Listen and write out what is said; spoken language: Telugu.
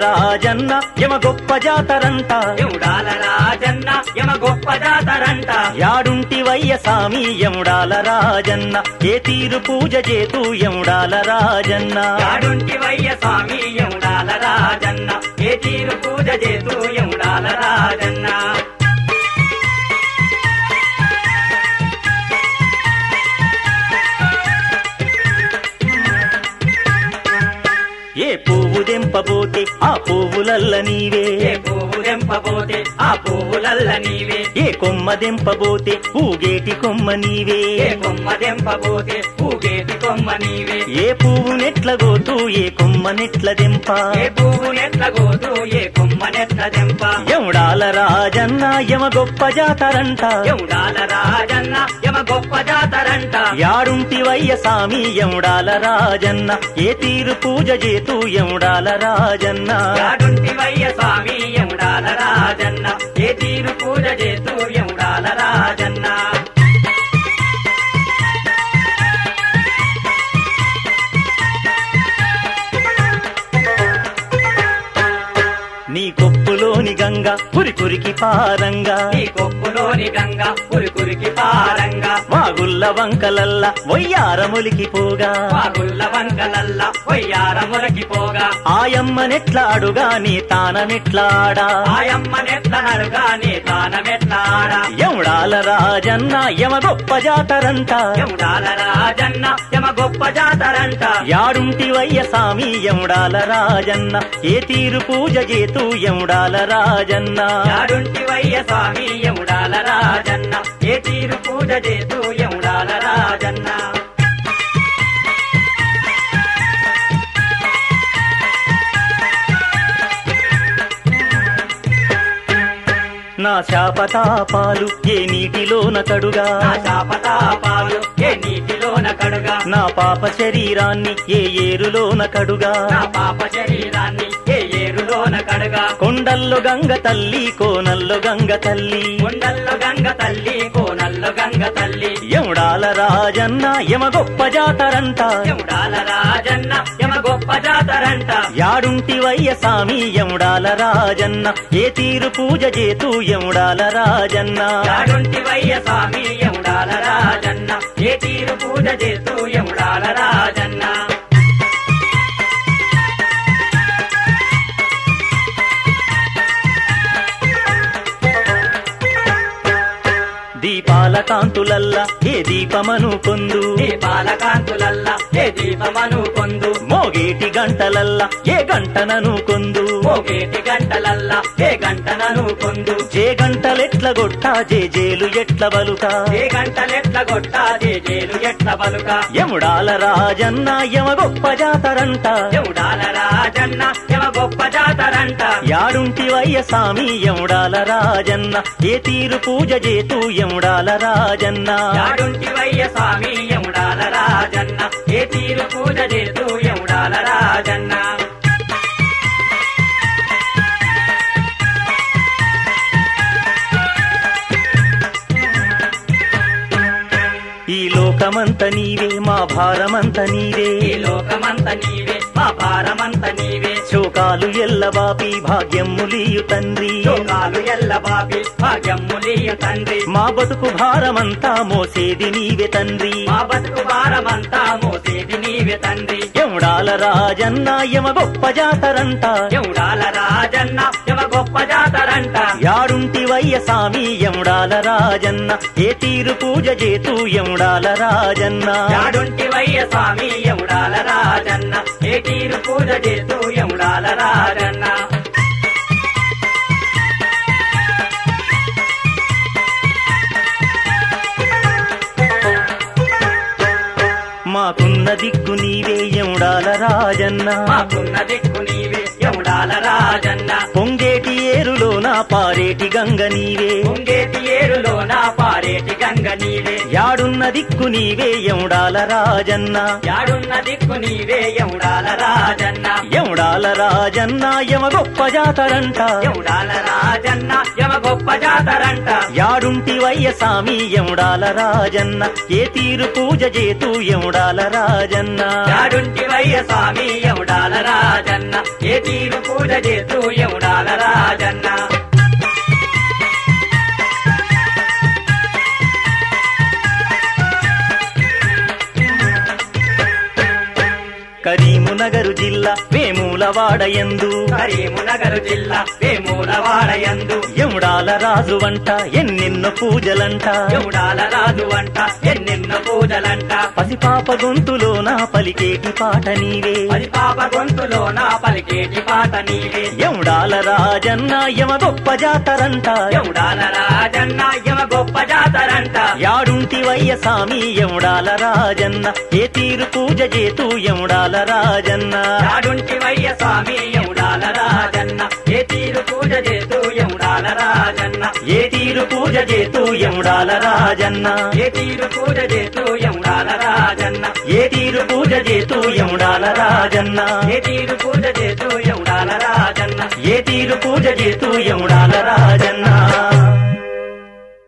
రాజన్న యమ గొప్ప జాతరంట ఎముడాల రాజన్న యమ గొప్ప జాతరంట యాడుంటివయ్య సామి యముడాల రాజన్న ఏ తీరు పూజ చేతూ యముడాల రాజన్న యాడుంటి వయ్య స్వామి ఎముడాల రాజన్న ఏ తీరు పూజ చేతూ ఎముడాల రాజన్న ఏ పువ్వు దెంపబోతే ఆ పువ్వులల్ల నీవే ఏ పువ్వు దెంపబోతే ఆ పువ్వులల్ల నీవే ఏ కొమ్మ దెంపబోతే పూగేటి కొమ్మ నీవే ఏ కొమ్మ దెంపబోతే పూగేటి కొమ్మ నీవే ఏ పువ్వు నెట్ల గోతూ ఏ కొమ్మ నెట్ల దెంప ఏ పువ్వు నెట్ల గోతు ఏ కొమ్మ నెట్ల దెంప యముడాల రాజన్న యమ గొప్ప జాతరంట ఎముడాల రాజన్న యమ గొప్ప జాతరంట యాడుంటివయ్య సామి యముడాల రాజన్న ఏ తీరు పూజ చేతూ యముడాల రాజన్న యాడుంటి వయ్య స్వామి ఎముడాల రాజన్న ఏ తీరు పూజ చేతూ ఎముడాల రాజన్న నీ కొప్పులోని గంగ పురి పురికి పారంగా నీ కొప్పులోని గంగ కురికి పారంగా వాగుల్ల వంకలల్ల వయ్యారములికి పోగా వాగుల్ల వంకలల్ల పొయ్యారములకి పోగా ఆయమ్మ నెట్లాడుగా నీ తానమెట్లాడా ఆయమ్మ నెట్ల నడుగానే తానమెట్లాడా యముడాల రాజన్న యమ గొప్ప జాతరంట యముడాల రాజన్న యమ గొప్ప జాతరంట యాడుంటివయ్య సామి యముడాల రాజన్న ఏ తీరు పూజ చేతూ యముడాల రాజన్న యాడుంటి వయ్య స్వామి యముడాల రాజన్న ఏ తీరు పూజ చేతూ యముడాల రాజన్న నా శాపతాపాలు ఏ నీటిలోన కడుగా నా శాపతాపాలు ఏ నీటిలోన కడుగా నా పాప శరీరాన్ని ఏ ఏరులోన కడుగా నా పాప శరీరాన్ని ఏ ఏరులోన కడుగా కొండల్లో గంగ తల్లి కోనల్లో గంగ తల్లి కొండల్లో గంగ తల్లి కోనల్లో గంగ తల్లి యముడాల రాజన్న యమ గొప్ప జాతరంట యముడాల రాజన్న యమ గొప్ప జాతరంట యాడుంటివయ్య సామి యముడాల రాజన్న ఏ తీరు పూజ చేతూ యముడాల రాజన్న యాడుంటి వయ్య స్వామి యముడాల రాజన్న ఏ తీరు పూజ చేస్తూ యముడాల రాజన్న దీపాల కాంతులల్ల ఏ దీపమను కొందు దీపాల కాంతులల్ల ఏ దీపమను కొందు మోగేటి గంటలల్ల ఏ గంటనను కొందు మోగేటి గంటలల్ల ఏ గంటనను కొందు జే గంటలెట్ల గొట్టా జే జేలు ఎట్ల బలుక ఏ గంటలెట్ల కొట్టా జేలు ఎట్ల పలుక యముడాల రాజన్న యమ గొప్ప జాతరంట యముడాల రాజన్న యమ గొప్ప జాతరంట యాడుంటివయ్య సామి యముడాల రాజన్న ఏ తీరు పూజ చేతూ యముడాల రాజన్న యాడుంటి వయ్య స్వామి యముడాల రాజన్న ఏ తీరు పూజ చేస్తూ యముడాల రాజన్న ఈ లోకమంత నీవే మా భారమంత నీవే ఈ లోకమంత నీవే మా భారమంత నీవే శోకాలు ఎల్లబాపి భాగ్యములియు తండ్రి లోకాలు ఎల్ల బాబి భాగ్యములియ తండ్రి మా బతుకు భారమంతా మోసేది నీవే తండ్రి మా బతుకు భారమంతా మోసేది నీవే తండ్రి యముడాల రాజన్న యమ గొప్ప జాతరంట యముడాల రాజన్న యమ గొప్ప జాతరంట యాడుంటివయ్య సామి యముడాల రాజన్న ఏ తీరు పూజ చేతూ యముడాల రాజన్న యాడుంటి వయ్య స్వామి యముడాల రాజన్న ఏ తీరు పూజ చేస్తూ యముడాల రాజన్న మాకున్న దిక్కు నీవే యముడాల రాజన్న మాకున్న దిక్కు నీవే యముడాల రాజన్న పొంగేటి ఏరులోన పారేటి గంగ నీవే పొంగేటి ఏరులో నా పారేటి గంగ నీవే యాడున్న దిక్కు నీవే ఎముడాల రాజన్న యాడున్న దిక్కు నీవే ఎముడాల రాజన్న ఎముడాల రాజన్న యమ గొప్ప జాతరంట ఎముడాల రాజన్న యమ గొప్ప జాతరంట యాడుంటి వయ్య సామి ఎముడాల రాజన్న ఏ తీరు పూజ చేతూ ఎముడాల రాజన్న యాడుంటి వయ్య స్వామి ఎముడాల రాజన్న ఏ తీరు పూజ చేస్తూ ఎముడాల రాజన్న కరీమునగరు జిల్లా వేములవాడ ఎందు కరీమునగరు జిల్లా వేమూలవాడయందు ఎముడాల రాజు వంట ఎన్నెన్నో పూజలంట ఎముడాల రాజు అంట ఎన్నెన్నో పూజలంట పసిపాప గొంతులోన పలికేటి పాట నీవే పది పాప గొంతులో నా పలికేటి పాట నీవే ఎముడాల రాజన్న యమ గొప్ప జాతరంట ఎముడాల రాజన్న యమ గొప్ప జాతరంట యాడుంటి వయ్య సామి ఎముడాల రాజన్న ఏ తీరు పూజ చేతూ ఎముడాల రాజన్న యాడుంటి వయ్య స్వామి ఎముడాల రాజన్న ఏ తీరు పూజ చేస్తూ ఎముడాల రాజన్న ఏ తీరు పూజ చేతూ ఎముడాల రాజన్న ఏ తీరు పూజ చేస్తూ ఎముడాల రాజన్న ఏ తీరు పూజ చేతూ ఎముడాల రాజన్న ఏ తీరు పూజ చేస్తూ ఎముడాల రాజన్న ఏ తీరు పూజ చేతూ ఎముడాల రాజన్న